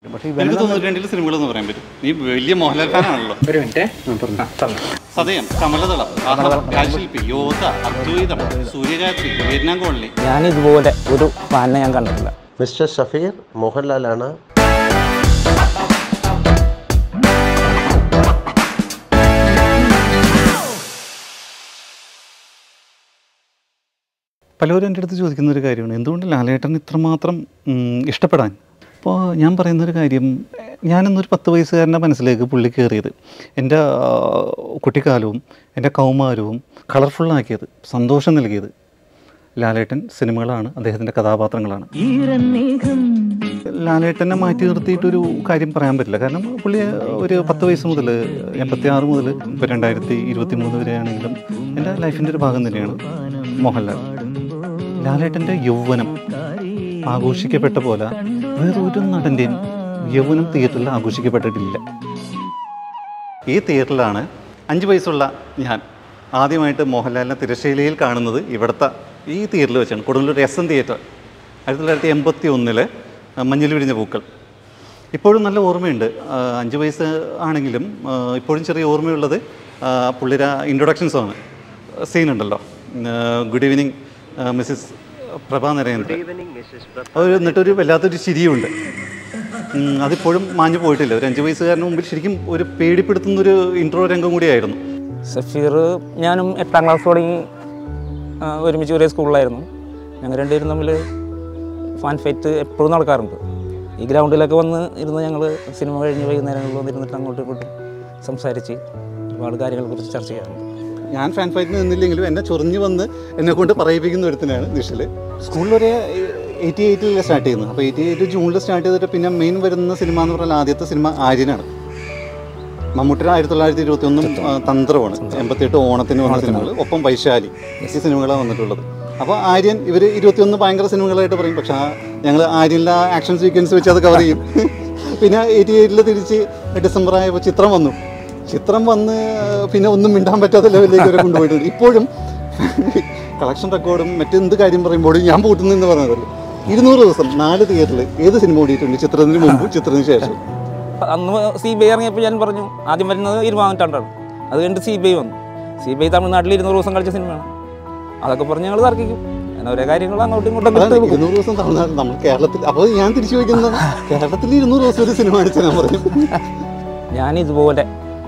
പക്ഷേ എനിക്ക് തൊണ്ണൂറ്റി സിനിമകളെന്ന് പറയാൻ പറ്റും നീ വലിയ മോഹൻലാൽ ഫാനാണല്ലോ ഒരു മിനിറ്റ് സതയം കമലദളം ആഹ്ലാദം, രാജശില്പി യോധ അദ്വൈതം സൂര്യരാത്രി വിയറ്റ്നാം കോളനി ഞാൻ ഇതുപോലെ ഒരു ഫാനിനെ ഞാൻ കണ്ടിട്ടില്ല മിസ്റ്റർ ഷഫീർ മോഹൻലാലാണ് പലരും എൻ്റെ അടുത്ത് ചോദിക്കുന്ന ഒരു കാര്യമാണ് എന്തുകൊണ്ട് ലാലേട്ടൻ ഇത്രമാത്രം ഉം, ഇഷ്ടപ്പെടാൻ അപ്പോൾ ഞാൻ പറയുന്നൊരു കാര്യം എഹ്, ഞാനിന്നൊരു പത്ത് വയസ്സുകാരൻ്റെ മനസ്സിലേക്ക് പുള്ളി കയറിയത് എൻ്റെ ആ, കുട്ടിക്കാലവും എൻ്റെ കൗമാരവും കളർഫുള്ളാക്കിയത് സന്തോഷം നൽകിയത് ലാലേട്ടൻ സിനിമകളാണ് അദ്ദേഹത്തിൻ്റെ കഥാപാത്രങ്ങളാണ് ലാലേട്ടനെ മാറ്റി നിർത്തിയിട്ടൊരു കാര്യം പറയാൻ പറ്റില്ല കാരണം പുള്ളി ഒരു പത്ത് വയസ്സ് മുതൽ എൺപത്തി ആറ് മുതൽ ഇപ്പോൾ രണ്ടായിരത്തി ഇരുപത്തി മൂന്ന് വരെയാണെങ്കിലും എൻ്റെ ലൈഫിൻ്റെ ഒരു ഭാഗം തന്നെയാണ് മോഹൻലാൽ ലാലേട്ടൻ്റെ യൗവനം ആഘോഷിക്കപ്പെട്ട പോലെ വേറൊരു നടൻ്റെയും യൗവനം തിയേറ്ററിൽ ആഘോഷിക്കപ്പെട്ടിട്ടില്ല ഈ തിയേറ്ററിലാണ് അഞ്ച് വയസ്സുള്ള ഞാൻ ആദ്യമായിട്ട് മോഹൻലാലിനെ തിരശ്ശീലയിൽ കാണുന്നത് ഇവിടുത്തെ ഈ തിയേറ്ററിൽ വെച്ചാണ് കൊടുങ്ങല്ലൂർ എസ് എൻ തിയേറ്റർ ആയിരത്തി തൊള്ളായിരത്തി എൺപത്തി ഒന്നില് മഞ്ഞിൽ വിരിഞ്ഞ പൂക്കൾ ഇപ്പോഴും നല്ല ഓർമ്മയുണ്ട് ആ, അഞ്ച് വയസ്സ് ആണെങ്കിലും ആ, ഇപ്പോഴും ചെറിയ ഓർമ്മയുള്ളത് ആ, പുള്ളിയുടെ ഇൻട്രൊഡക്ഷൻ സോങ് സീൻ ഉണ്ടല്ലോ good evening Mrs Prabha Narendran അത് എന്നിട്ടൊരു വല്ലാത്തൊരു ചിരിയുണ്ട് ഉം, അതിപ്പോഴും മാഞ്ഞു പോയിട്ടില്ല ഒരു അഞ്ച് വയസ്സുകാരന് മുമ്പിൽ ശരിക്കും ഒരു പേടിപ്പെടുത്തുന്നൊരു ഇൻട്രോ രംഗം കൂടിയായിരുന്നു സഫീർ ഞാനും എട്ടാം ക്ലാസ് തുടങ്ങി ആ, ഒരുമിച്ച് ഒരേ സ്കൂളിലായിരുന്നു ഞങ്ങൾ രണ്ടുപേരും തമ്മിൽ ഫാൻ ഫൈറ്റ് എപ്പോഴും നടക്കാറുണ്ട് ഈ ഗ്രൗണ്ടിലൊക്കെ വന്ന് ഇരുന്ന് ഞങ്ങൾ സിനിമ കഴിഞ്ഞ് വൈകുന്നേരങ്ങളിൽ വന്നിരുന്നിട്ട് അങ്ങോട്ടും ഇങ്ങോട്ടും സംസാരിച്ച് ഒരുപാട് കാര്യങ്ങളെക്കുറിച്ച് ചർച്ച ചെയ്യാറുണ്ട് ഞാൻ ഫാൻ ഫൈറ്റിന് നിന്നില്ലെങ്കിലും എന്നെ ചൊറിഞ്ഞു വന്ന് എന്നെ കൊണ്ട് പറയിപ്പിക്കുന്ന ഒരുത്തനാണ് നിഷിൽ സ്കൂളിൽ ഒരു എയ്റ്റി എയ്റ്റിൽ സ്റ്റാർട്ട് ചെയ്യുന്നത് അപ്പോൾ എയ്റ്റി എയ്റ്റ് ജൂണിൽ സ്റ്റാർട്ട് ചെയ്തിട്ട് പിന്നെ മെയിൻ വരുന്ന സിനിമ എന്ന് പറഞ്ഞാൽ ആദ്യത്തെ സിനിമ ആര്യനാണ് മമ്മൂട്ടിയുടെ ആയിരത്തി തൊള്ളായിരത്തി ഇരുപത്തി ഒന്നും തന്ത്രമാണ് എൺപത്തിയെട്ട് ഓണത്തിന് വന്ന സിനിമകൾ ഒപ്പം വൈശാലി ഈ സിനിമകളാണ് വന്നിട്ടുള്ളത് അപ്പോൾ ആര്യൻ ഇവർ ഇരുപത്തിയൊന്ന് ഭയങ്കര സിനിമകളായിട്ട് പറയും പക്ഷേ ഞങ്ങൾ ആര്യനിലെ ആക്ഷൻ സീക്വൻസ് വെച്ച് അത് കവർ ചെയ്യും പിന്നെ എയ്റ്റി എയ്റ്റിൽ തിരിച്ച് ഡിസംബർ ആയപ്പോൾ ചിത്രം വന്നു ചിത്രം വന്ന് പിന്നെ ഒന്നും മിണ്ടാൻ പറ്റാത്ത ലെവലിലേക്ക് വരെ കൊണ്ടുപോയിട്ടുണ്ട് ഇപ്പോഴും കളക്ഷൻ റെക്കോർഡും മറ്റെന്ത് കാര്യം പറയുമ്പോഴും ഞാൻ പൂട്ടുന്നെന്ന് പറഞ്ഞതല്ലോ ഇരുന്നൂറ് ദിവസം നാല് തിയേറ്ററിൽ ഏത് സിനിമ ഓടിയിട്ടുണ്ട് ചിത്രത്തിന് മുമ്പ് ചിത്രത്തിന് ശേഷം അന്ന് സി ബി ഐ ഇറങ്ങിയപ്പോൾ ഞാൻ പറഞ്ഞു ആദ്യം വരുന്നത് ഇരുപതാം അത് കഴിഞ്ഞിട്ട് സി ബി ഐ വന്നു സി ബി ഐ തമിഴ്നാട്ടിൽ ഇരുന്നൂറ് ദിവസം കളിച്ച സിനിമയാണ് അതൊക്കെ പറഞ്ഞ് ഞങ്ങൾ തർക്കിക്കും അങ്ങനെ ഓരോ കാര്യങ്ങൾ അങ്ങോട്ടും ഇങ്ങോട്ടും അതാണ് വിട്ട് വെക്കും. ഇരുന്നൂറ് ദിവസം തമിഴ്നാട് നമ്മൾ കേരളത്തിൽ അപ്പോൾ ഞാൻ തിരിച്ചു വയ്ക്കുന്നത് കേരളത്തിൽ ഇരുന്നൂറ് ദിവസം ഒരു സിനിമ അടിച്ചാൽ ഞാൻ പറയും ഞാൻ ഇതുപോലെ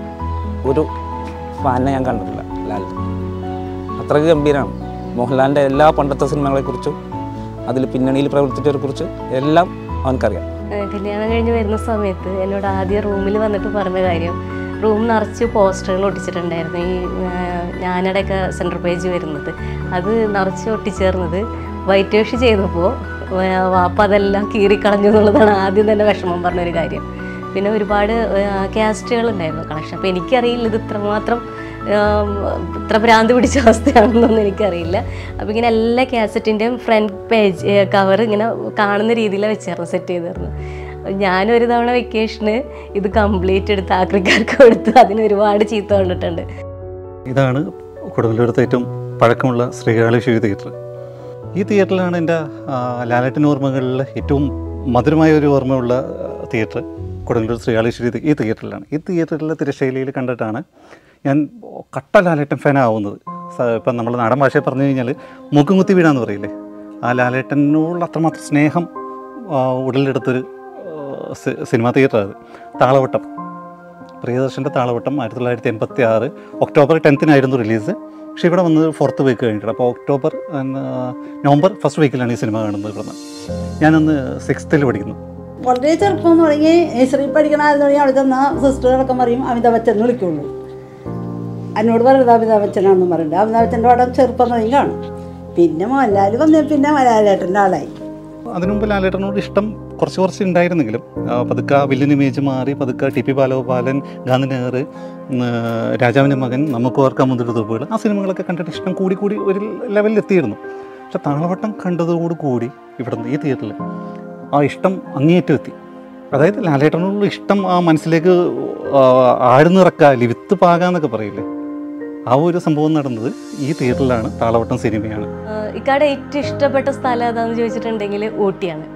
ഒരു ഫാനിനെ ഞാൻ കണ്ടിട്ടില്ല ലാൽ അത്രയ്ക്ക് ഗംഭീരമാണ് മോഹൻലാലിൻ്റെ എല്ലാ പണ്ടത്തെ സിനിമകളെക്കുറിച്ചും അതിൽ പിന്നണിയിൽ പ്രവർത്തിച്ചവരെക്കുറിച്ച് എല്ലാം അവനക്കറിയാം ഏഹ് കല്യാണം കഴിഞ്ഞ് വരുന്ന സമയത്ത് എന്നോട് ആദ്യം റൂമിൽ വന്നിട്ട് പറഞ്ഞ കാര്യം റൂം നിറച്ച് പോസ്റ്ററുകൾ ഒട്ടിച്ചിട്ടുണ്ടായിരുന്നു ഈ ഏഹ് ഞാനടയൊക്കെ സെൻറ്റർ പേജ് വരുന്നത് അത് നിറച്ച് ഒട്ടിച്ചേർന്നത് വൈറ്റ് വാഷ് ചെയ്തപ്പോൾ ഏഹ് വാപ്പ അതെല്ലാം കീറിക്കളഞ്ഞു എന്നുള്ളതാണ് ആദ്യം തന്നെ വിഷമം പറഞ്ഞൊരു കാര്യം പിന്നെ ഒരുപാട് ക്യാസ്റ്റുകൾ ഉണ്ടായിരുന്നു കളക്ഷൻ അപ്പോൾ എനിക്കറിയില്ല ഇത് ഇത്രമാത്രം ഏം, ഇത്ര ഭ്രാന്ത് പിടിച്ച അവസ്ഥയാണെന്നൊന്നും എനിക്കറിയില്ല അപ്പോൾ ഇങ്ങനെ എല്ലാ കാസറ്റിൻ്റെയും ഫ്രണ്ട് പേജ് കവർ ഇങ്ങനെ കാണുന്ന രീതിയിലാണ് വെച്ചായിരുന്നു സെറ്റ് ചെയ്തിരുന്നു ഞാനൊരു തവണ വെക്കേഷന് ഇത് കംപ്ലീറ്റ് എടുത്ത് ആക്രിക്കാർക്ക് കൊടുത്ത് അതിന് ഒരുപാട് ചീത്ത കൊണ്ടിട്ടുണ്ട് ഇതാണ് കൊടുങ്ങല്ലൂരത്തെ ഏറ്റവും പഴക്കമുള്ള ശ്രീകാളി ശിവ തിയേറ്റർ ഈ തിയേറ്ററിലാണ് എൻ്റെ ആ, ലാലേട്ടൻ ഓർമ്മകളിൽ ഏറ്റവും മധുരമായ ഒരു ഓർമ്മയുള്ള ആ, തിയേറ്റർ കൊടുങ്ങല്ലൂർ ശ്രീകാളേശ്വരി തി- ഈ തിയേറ്ററിലാണ് ഈ തിയേറ്ററിലെ തിരശ്ശൈലിയിൽ കണ്ടിട്ടാണ് ഞാൻ കട്ട ലാലേട്ടൻ ഫാൻ ആവുന്നത് സ- ഇപ്പം നമ്മൾ നാടൻ ഭാഷയിൽ പറഞ്ഞു കഴിഞ്ഞാൽ മൂക്കും കുത്തി വീഴാന്ന് പറയില്ലേ ആ ലാലേട്ടനോടുള്ള അത്രമാത്രം സ്നേഹം ആ, ഉടലെടുത്തൊരു ആ, സി- സിനിമാ തിയേറ്ററാണ് താളവട്ടം പ്രിയദർശൻ്റെ താളവട്ടം ആയിരത്തി തൊള്ളായിരത്തി എൺപത്തി ആറ് ഒക്ടോബർ ടെൻത്തിനായിരുന്നു റിലീസ് പക്ഷേ ഇവിടെ വന്നത് ഫോർത്ത് വീക്ക് കഴിഞ്ഞിട്ട് അപ്പോൾ ഒക്ടോബർ and, ആ, നവംബർ ഫസ്റ്റ് വീക്കിലാണ് ഈ സിനിമ കാണുന്നത് ഇവിടുന്ന് ഞാനന്ന് സിക്സ്ത്തിൽ പഠിക്കുന്നു വളരെ ചെറുപ്പം തുടങ്ങി ശ്രീ പഠിക്കണമായിരുന്നു തുടങ്ങി അവിടെ ചെന്ന സിസ്റ്ററുകളൊക്കെ പറയും അമിതാഭ് ബച്ചൻ എന്ന് വിളിക്കുള്ളൂ എന്നോട് പറയുന്നത് അമിതാഭ് ബച്ചനാണെന്ന് പറയുന്നത് അമിതാഭ് ബച്ചൻ്റെ പടം ചെറുപ്പം തുടങ്ങി കാണും പിന്നെ മോഹൻലാൽ വന്നേ പിന്നെ മലയാളേട്ടൻ്റെ ആളായി അതിനു മുമ്പ് ലാലേട്ടനോട് ഇഷ്ടം കുറച്ച് കുറച്ച് ഉണ്ടായിരുന്നെങ്കിലും ആ, പതുക്കെ വില്ലൻ ഇമേജ് മാറി പതുക്കെ ടി പി ബാലഗോപാലൻ ഗാന്ധി നെഹ്റ് ഉം, രാജാവിൻ്റെ മകൻ നമുക്ക് ഓർക്കാൻ മുന്തിരി തുപ്പുകൾ ആ സിനിമകളൊക്കെ കണ്ടിട്ട് ഇഷ്ടം കൂടി കൂടി ഒരു ലെവലിൽ എത്തിയിരുന്നു പക്ഷെ താളവട്ടം കണ്ടതോടു കൂടി ഇവിടുന്ന് ഈ തിയേറ്ററിൽ ആ ഇഷ്ടം അങ്ങേയറ്റം എത്തി അതായത് ലാലേട്ടനോടുള്ള ഇഷ്ടം ആ മനസ്സിലേക്ക് ആ, ആഴ്ന്നിറക്കുക വിത്ത് പാകാന്നൊക്കെ പറയില്ലേ ആ ഒരു സംഭവം നടന്നത് ഈ തിയേറ്ററിലാണ് താളവട്ടം സിനിമയാണ് ആഹ് ഇക്കാടെ ഏറ്റവും ഇഷ്ടപ്പെട്ട സ്ഥലം ഏതാണെന്ന് ചോദിച്ചിട്ടുണ്ടെങ്കിൽ ഊട്ടിയാണ്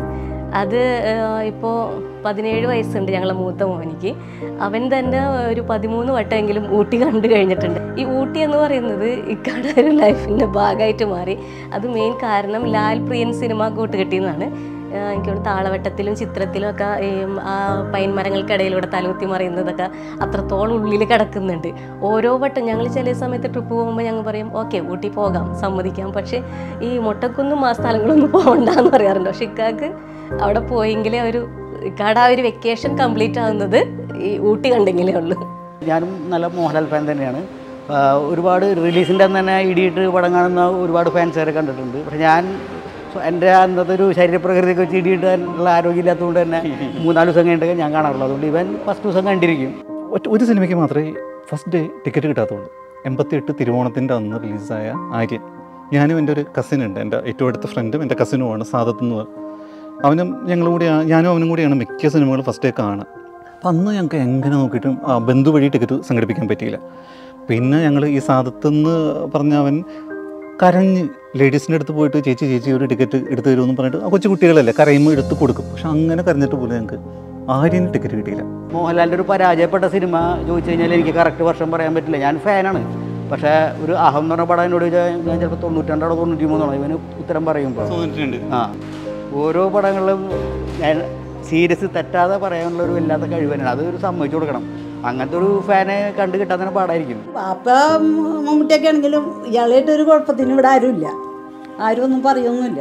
അത് ഇപ്പോൾ പതിനേഴ് വയസ്സുണ്ട് ഞങ്ങളെ മൂത്ത മോനിക്ക് അവൻ തന്നെ ഒരു പതിമൂന്ന് വട്ടമെങ്കിലും ഊട്ടി കണ്ടു കഴിഞ്ഞിട്ടുണ്ട് ഈ ഊട്ടി എന്ന് പറയുന്നത് ഇക്കാടെ ഒരു ലൈഫിൻ്റെ ഭാഗമായിട്ട് മാറി അത് മെയിൻ കാരണം ലാൽ പ്രിയൻ സിനിമ കൂട്ടുകെട്ടിയെന്നാണ് ആഹ് എനിക്ക് തോന്നുന്നു താളവട്ടത്തിലും ചിത്രത്തിലും ഒക്കെ ഈ ആ പൈൻ മരങ്ങൾക്കിടയിലൂടെ തലകുത്തി മറിയുന്നതൊക്കെ അത്രത്തോളം ഉള്ളിൽ കിടക്കുന്നുണ്ട് ഓരോ വട്ടം ഞങ്ങൾ ചില സമയത്ത് ട്രിപ്പ് പോകുമ്പോൾ ഞങ്ങൾ പറയും ഓക്കെ ഊട്ടി പോകാം സമ്മതിക്കാം പക്ഷേ ഈ മുട്ടക്കുന്നും ആ സ്ഥലങ്ങളൊന്നും പോകണ്ടെന്ന് പറയാറുണ്ട് പക്ഷെ ഇക്കാക്ക് അവിടെ പോയെങ്കിലേ ഒരു ഇക്കാടെ ആ ഒരു വെക്കേഷൻ കംപ്ലീറ്റ് ആകുന്നത് ഈ ഊട്ടി കണ്ടെങ്കിലേ ഉള്ളൂ ഞാനും നല്ല മോഹൻലാൽ ഫാൻ തന്നെയാണ് ആ, ഒരുപാട് റിലീസിൻ്റെ അന്ന് തന്നെ ഇടിയിട്ട് പടം കാണുന്ന ഒരുപാട് ഫാൻസുകാരെ കണ്ടിട്ടുണ്ട് പക്ഷെ ഞാൻ സ്വ- എൻ്റെ അന്നത്തെ ഒരു ശരീരപ്രകൃതിയൊക്കെ വെച്ച് ഇടിയിട്ടാനുള്ള ആരോഗ്യമില്ലാത്തതുകൊണ്ട് തന്നെ മൂന്നാല് ദിവസം കഴിഞ്ഞിട്ടൊക്കെ ഞാൻ കാണാറുള്ളൂ അതുകൊണ്ട് ഇവൻ ഫസ്റ്റ് ദിവസം കണ്ടിരിക്കും ഒറ്റ ഒരു സിനിമയ്ക്ക് മാത്രമേ ഫസ്റ്റ് ഡേ ടിക്കറ്റ് കിട്ടാത്തുള്ളൂ എൺപത്തി എട്ട് തിരുവോണത്തിൻ്റെ അന്ന് റിലീസായ ആര്യൻ ഞാനും എൻ്റെ ഒരു കസിൻ ഉണ്ട് എൻ്റെ ഏറ്റവും അടുത്ത ഫ്രണ്ടും എൻ്റെ കസിനുമാണ് സാദത്ത് എന്ന് പറ- അവനും ഞങ്ങളും കൂടിയാണ് ഞാനും അവനും കൂടിയാണ് മിക്ക സിനിമകളും ഫസ്റ്റ് ഡേ കാണുക അപ്പം അന്ന് ഞങ്ങൾക്ക് എങ്ങനെ നോക്കിയിട്ടും ആ ബന്ധു വഴി ടിക്കറ്റ് സംഘടിപ്പിക്കാൻ പറ്റിയില്ല പിന്നെ ഞങ്ങൾ ഈ സാദത്തെന്ന് പറഞ്ഞ അവൻ കരഞ്ഞ് ലേഡീസിൻ്റെ അടുത്ത് പോയിട്ട് ചേച്ചി ചേച്ചി ഒരു ടിക്കറ്റ് എടുത്ത് തരുമെന്ന് പറഞ്ഞിട്ട് ആ കൊച്ചു കുട്ടികളല്ലേ കരയുമ്പോൾ എടുത്ത് കൊടുക്കും പക്ഷെ അങ്ങനെ കരഞ്ഞിട്ട് പോലും ഞങ്ങൾക്ക് ആര്യന് ടിക്കറ്റ് കിട്ടിയില്ല മോഹൻലാലിൻ്റെ ഒരു പരാജയപ്പെട്ട സിനിമ ചോദിച്ചു കഴിഞ്ഞാൽ എനിക്ക് കറക്റ്റ് വർഷം പറയാൻ പറ്റില്ല ഞാൻ ഫാനാണ് പക്ഷേ ഒരു അഹം എന്ന് പറഞ്ഞ പടം എന്നോട് ചോദിച്ചാൽ ഞാൻ ചിലപ്പോൾ തൊണ്ണൂറ്റിരണ്ടാണോ തൊണ്ണൂറ്റി മൂന്നാണോ ഇവന് ഉത്തരം പറയുമ്പോൾ ആ ഓരോ പടങ്ങളിലും ഞാൻ സീരിയസ് തെറ്റാതെ പറയാനുള്ള ഒരു വല്ലാത്ത കഴിവ് തന്നെയാണ് അത് ഒരു സമ്മതിച്ചു കൊടുക്കണം അങ്ങനത്തെ ഒരു ഫാനെ കണ്ടു കിട്ടാൻ തന്നെ പാടായിരിക്കും പാപ്പ മമ്മൂട്ടിയൊക്കെ ആണെങ്കിലും ഇയാളായിട്ട് ഒരു കുഴപ്പത്തിന് ഇവിടെ ആരുമില്ല ആരും ഒന്നും പറയൊന്നുമില്ല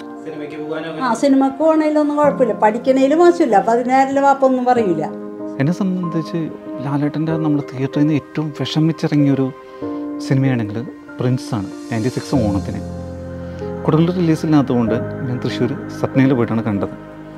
ആ സിനിമക്ക് പോകണേലൊന്നും കുഴപ്പമില്ല പഠിക്കണേലും മോശമില്ല അപ്പം അതിനാരില്ല പാപ്പ ഒന്നും പറയൂല എന്നെ സംബന്ധിച്ച് ലാലേട്ടൻ്റെ നമ്മൾ തിയേറ്ററിൽ നിന്ന് ഏറ്റവും വിഷമിച്ചിറങ്ങിയൊരു സിനിമയാണെങ്കിൽ പ്രിൻസാണ് നയൻറ്റി സിക്സ് ഓണത്തിന് കൊടുങ്ങല്ലൂർ റിലീസില്ലാത്തതുകൊണ്ട് ഞാൻ തൃശ്ശൂർ സപ്നയിൽ പോയിട്ടാണ് കണ്ടത്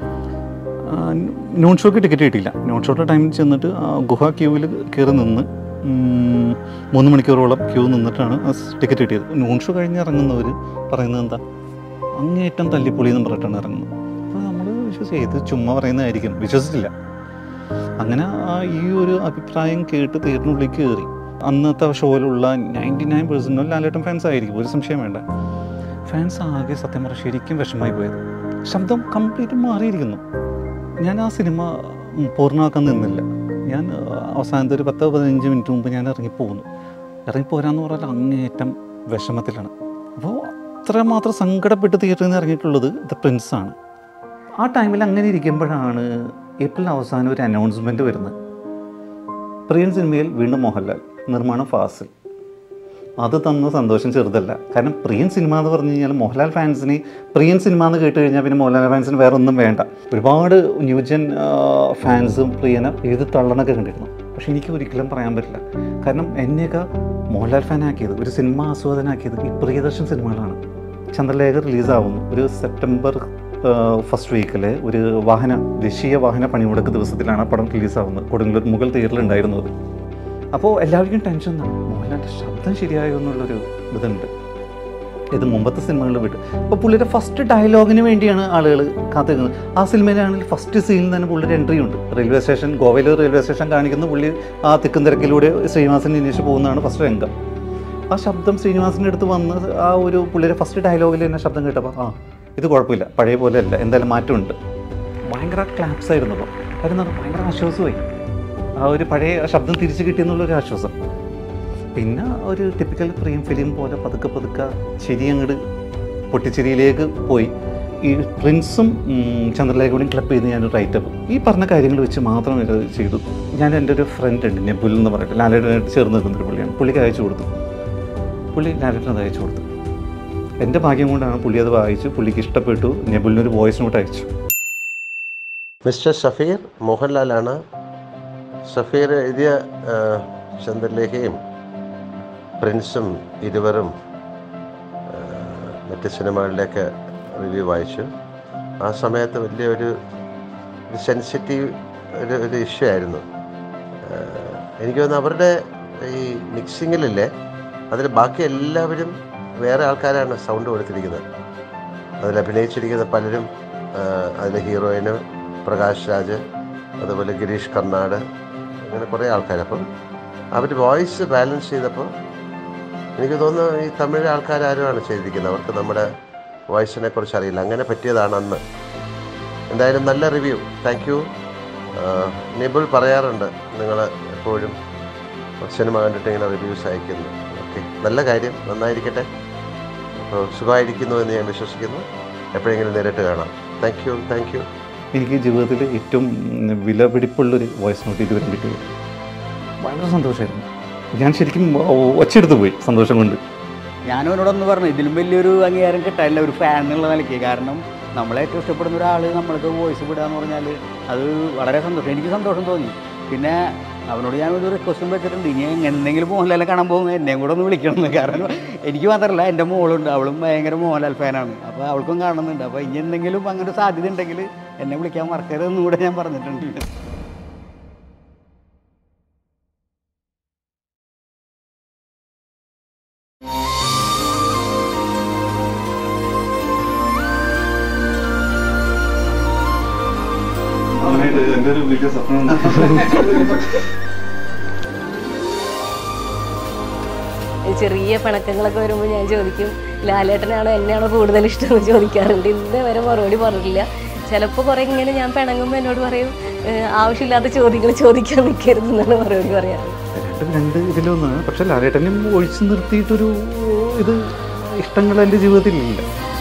ആ, നോൺ ഷോക്ക് ടിക്കറ്റ് കിട്ടിയില്ല നോൺ ഷോയുടെ ടൈമിൽ ചെന്നിട്ട് ആ ഗുഹ ക്യൂവിൽ കയറി നിന്ന് ഉം, മൂന്ന് മണിക്കൂറോളം ക്യൂ നിന്നിട്ടാണ് ആ ടിക്കറ്റ് കിട്ടിയത് നോൺ ഷോ കഴിഞ്ഞ് ഇറങ്ങുന്നവർ പറയുന്നത് എന്താ അങ്ങേയറ്റം തല്ലിപ്പൊളി എന്ന് പറഞ്ഞിട്ടാണ് ഇറങ്ങുന്നത് അപ്പോൾ നമ്മൾ വിശ്വസിച്ച് ഇത് ചുമ്മാ പറയുന്നതായിരിക്കും വിശ്വസിച്ചില്ല അങ്ങനെ ആ ഈ ഒരു അഭിപ്രായം കേട്ട് തീർന്നുള്ളിൽ കയറി അന്നത്തെ ഷോയിലുള്ള നയൻറ്റി നയൻ പെർസെൻറ്റും ലാലേട്ടൻ ഫാൻസ് ആയിരിക്കും ഒരു സംശയം വേണ്ട ഫാൻസ് ആകെ സത്യം പറഞ്ഞാൽ ശരിക്കും വിഷമായി പോയത് ശബ്ദം കംപ്ലീറ്റ് മാറിയിരിക്കുന്നു ഞാൻ ആ സിനിമ ഉം, പൂർണ്ണമാക്കാൻ നിന്നില്ല ഞാൻ ആ, അവസാനത്തെ ഒരു പത്ത് പതിനഞ്ച് മിനിറ്റ് മുമ്പ് ഞാൻ ഇറങ്ങിപ്പോകുന്നു ഇറങ്ങിപ്പോരാന്ന് പറഞ്ഞാൽ അങ്ങേയറ്റം വിഷമത്തിലാണ് അപ്പോൾ അത്രമാത്രം സങ്കടപ്പെട്ട് തിയേറ്ററിൽ നിന്ന് ഇറങ്ങിയിട്ടുള്ളത് ദ പ്രിൻസാണ് ആ ടൈമിൽ അങ്ങനെ ഇരിക്കുമ്പോഴാണ് ഏപ്രിൽ അവസാനം ഒരു അനൗൺസ്മെൻറ്റ് വരുന്നത് പ്രിയൻ സിനിമയിൽ വീണ്ടും മോഹൻലാൽ നിർമ്മാണം ഫാസിൽ അത് തന്ന സന്തോഷം ചെറുതല്ല കാരണം പ്രിയൻ സിനിമ എന്ന് പറഞ്ഞു കഴിഞ്ഞാൽ മോഹൻലാൽ ഫാൻസിന് പ്രിയൻ സിനിമ എന്ന് കേട്ട് കഴിഞ്ഞാൽ പിന്നെ മോഹൻലാൽ ഫാൻസിന് വേറെ ഒന്നും വേണ്ട ഒരുപാട് ന്യൂജൻ ഫാൻസും പ്രിയനെ എഴുതി തള്ളണൊക്കെ കണ്ടിരുന്നു പക്ഷെ എനിക്ക് ഒരിക്കലും പറയാൻ പറ്റില്ല കാരണം എന്നെയൊക്കെ മോഹൻലാൽ ഫാനാക്കിയത് ഒരു സിനിമ ആസ്വാദനാക്കിയത് ഈ പ്രിയദർശൻ സിനിമകളാണ് ചന്ദ്രലേഖ റിലീസാവുന്നു ഒരു സെപ്റ്റംബർ ഫസ്റ്റ് വീക്കിൽ ഒരു വാഹന ദേശീയ വാഹന പണിമുടക്ക് ദിവസത്തിലാണ് ആ പടം റിലീസാവുന്നത് കൊടുങ്ങല്ലൂർ മുഗൾ തിയേറ്ററിലുണ്ടായിരുന്നത് അപ്പോൾ എല്ലാവർക്കും ടെൻഷൻ എന്നാണ് മോഹൻലാലിൻ്റെ ശബ്ദം ശരിയായോ എന്നുള്ളൊരു ഇതുണ്ട് ഇത് മുമ്പത്തെ സിനിമകളിൽ വിട്ട് അപ്പോൾ പുള്ളിയുടെ ഫസ്റ്റ് ഡയലോഗിന് വേണ്ടിയാണ് ആളുകൾ കാത്തിരിക്കുന്നത് ആ സിനിമയിലാണെങ്കിൽ ഫസ്റ്റ് സീനിൽ തന്നെ പുള്ളിയുടെ എൻട്രി ഉണ്ട് റെയിൽവേ സ്റ്റേഷൻ ഗോവയിൽ റെയിൽവേ സ്റ്റേഷൻ കാണിക്കുന്ന പുള്ളി ആ തിക്കും തിരക്കിലൂടെ ശ്രീനിവാസൻ അന്വേഷിച്ച് പോകുന്നതാണ് ഫസ്റ്റ് രംഗം ആ ശബ്ദം ശ്രീനിവാസിൻ്റെ അടുത്ത് വന്ന് ആ ഒരു പുള്ളിയുടെ ഫസ്റ്റ് ഡയലോഗിൽ തന്നെ ശബ്ദം കേട്ടപ്പോൾ ആ ഇത് കുഴപ്പമില്ല പഴയ പോലെ അല്ല എന്തായാലും മാറ്റമുണ്ട് ഭയങ്കര ക്ലാപ്സ് ആയിരുന്നു അപ്പോൾ കാര്യം എന്താ ഭയങ്കര ആശ്വാസമായി ആ ഒരു പഴയ ശബ്ദം തിരിച്ചു കിട്ടിയെന്നുള്ളൊരു ആശ്വാസം പിന്നെ ഒരു ടിപ്പിക്കൽ പ്രിയം ഫിലിം പോലെ പതുക്കെ പതുക്കെ ശരി അങ്ങോട്ട് പൊട്ടിച്ചിരിയിലേക്ക് പോയി ഈ പ്രിൻസും ഉം, ചന്ദ്രലേഖയോടും ക്ലബ് ചെയ്ത് ഞാൻ റൈറ്റപ്പ് ഈ പറഞ്ഞ കാര്യങ്ങൾ വെച്ച് മാത്രം ഇത് ചെയ്തു ഞാൻ എൻ്റെ ഒരു ഫ്രണ്ട് ഉണ്ട് നെബുൽ എന്ന് പറഞ്ഞിട്ട് ലാലേട്ടനായിട്ട് ചേർന്ന് നിൽക്കുന്ന ഒരു പുള്ളിയാണ് പുള്ളിക്ക് അയച്ചു കൊടുത്തു പുള്ളി ലാലേട്ടൻ അത് അയച്ചു കൊടുത്തു എൻ്റെ ഭാഗ്യം കൊണ്ടാണ് പുള്ളി അത് വായിച്ചു പുള്ളിക്ക് ഇഷ്ടപ്പെട്ടു നെബുലിനൊരു വോയിസ് നോട്ട് അയച്ചു മിസ്റ്റർ ഷഫീർ മോഹൻലാലാണ് ഷഫീർ എഴുതിയ ആ, ചന്ദ്രലേഖയും പ്രിൻസും ഇരുവരും ആ, മറ്റ് സിനിമകളിലേക്ക് റിവ്യൂ വായിച്ചു ആ സമയത്ത് വലിയൊരു സെൻസിറ്റീവ് ഒരു ഒരു ഇഷ്യൂ ആയിരുന്നു ആ, എനിക്ക് തോന്നുന്നു അവരുടെ ഈ മിക്സിങ്ങിലില്ലേ അതിൽ ബാക്കി എല്ലാവരും വേറെ ആൾക്കാരാണ് സൗണ്ട് കൊടുത്തിരിക്കുന്നത് അതിൽ അഭിനയിച്ചിരിക്കുന്ന പലരും അതിലെ ഹീറോയിന് പ്രകാശ് രാജ് അതുപോലെ ഗിരീഷ് കർണാട് അങ്ങനെ കുറേ ആൾക്കാർ അപ്പം അവർ വോയിസ് ബാലൻസ് ചെയ്തപ്പോൾ എനിക്ക് തോന്നുന്നു ഈ തമിഴ് ആൾക്കാരാരുമാണ് ചെയ്തിരിക്കുന്നത് അവർക്ക് നമ്മുടെ വോയിസിനെ കുറിച്ച് അറിയില്ല അങ്ങനെ പറ്റിയതാണ് അന്ന് എന്തായാലും നല്ല റിവ്യൂ താങ്ക് യു നിബുൾ പറയാറുണ്ട് നിങ്ങൾ എപ്പോഴും സിനിമ കണ്ടിട്ട് ഇങ്ങനെ റിവ്യൂസ് അയക്കുന്നു ഓക്കെ നല്ല കാര്യം നന്നായിരിക്കട്ടെ അപ്പോൾ സുഖമായിരിക്കുന്നു എന്ന് ഞാൻ വിശ്വസിക്കുന്നു എപ്പോഴെങ്കിലും നേരിട്ട് കാണാം താങ്ക് യു താങ്ക് യു എനിക്ക് ജീവിതത്തിൽ ഏറ്റവും വിലപിടിപ്പുള്ളൊരു വോയിസ് നോട്ട് ഇതുവരെ കിട്ടിയത് വളരെ സന്തോഷമായിരുന്നു ഞാൻ ശരിക്കും ഒച്ചെടുത്ത് പോയി സന്തോഷം കൊണ്ട് ഞാനും അവനോടൊന്ന് പറഞ്ഞു ഇതിലും വലിയൊരു അംഗീകാരം കിട്ടാനില്ല ഒരു ഫാൻ എന്നുള്ള നിലയ്ക്ക് കാരണം നമ്മളെ ഏറ്റവും ഇഷ്ടപ്പെടുന്ന ഒരാൾ നമ്മൾക്ക് വോയിസ് വിടുക എന്ന് പറഞ്ഞാൽ അത് വളരെ സന്തോഷം എനിക്ക് സന്തോഷം തോന്നി പിന്നെ അവനോട് ഞാൻ ഒരു റിക്വസ്റ്റും വെച്ചിട്ടുണ്ട് ഇനി എന്തെങ്കിലും മോഹൻലാലെ കാണാൻ പോകുമ്പോൾ എന്നെയും കൂടെ ഒന്ന് വിളിക്കണം എന്ന് കാരണം എനിക്ക് മാത്രമല്ല എൻ്റെ മോളുണ്ട് അവളും ഭയങ്കര മോഹൻലാൽ ഫാനാണ് അപ്പോൾ അവൾക്കും കാണുന്നുണ്ട് അപ്പോൾ ഇനി എന്തെങ്കിലും അങ്ങനെ ഒരു സാധ്യത ഉണ്ടെങ്കിൽ എന്നെ വിളിക്കാൻ മറക്കരുതെന്നും കൂടെ ഞാൻ പറഞ്ഞിട്ടുണ്ട് എൻ്റെ ഒരു വലിയ സ്വപ്നം ഈ ചെറിയ പിണക്കങ്ങളൊക്കെ വരുമ്പോൾ ഞാൻ ചോദിക്കും ലാലേട്ടനാണോ എന്നെയാണോ കൂടുതൽ ഇഷ്ടം എന്ന് ചോദിക്കാറുണ്ട് ഇന്ന് വരെ മറുപടി പറഞ്ഞിട്ടില്ല ചിലപ്പോൾ കുറേ ഇങ്ങനെ ഞാൻ പിണങ്ങുമ്പോൾ എന്നോട് പറയും "ഏഹ്, ആവശ്യമില്ലാത്ത ചോദ്യങ്ങൾ ചോദിക്കാൻ നിൽക്കരുത് എന്നാണ് മറുപടി പറയാറ് രണ്ടും രണ്ട് ഇതിലൊന്ന് പക്ഷെ ലാലേട്ടനും ഒഴിച്ചു നിർത്തിയിട്ടൊരു ഇത് ഇഷ്ടങ്ങൾ എൻ്റെ ജീവിതത്തിൽ ഇല്ല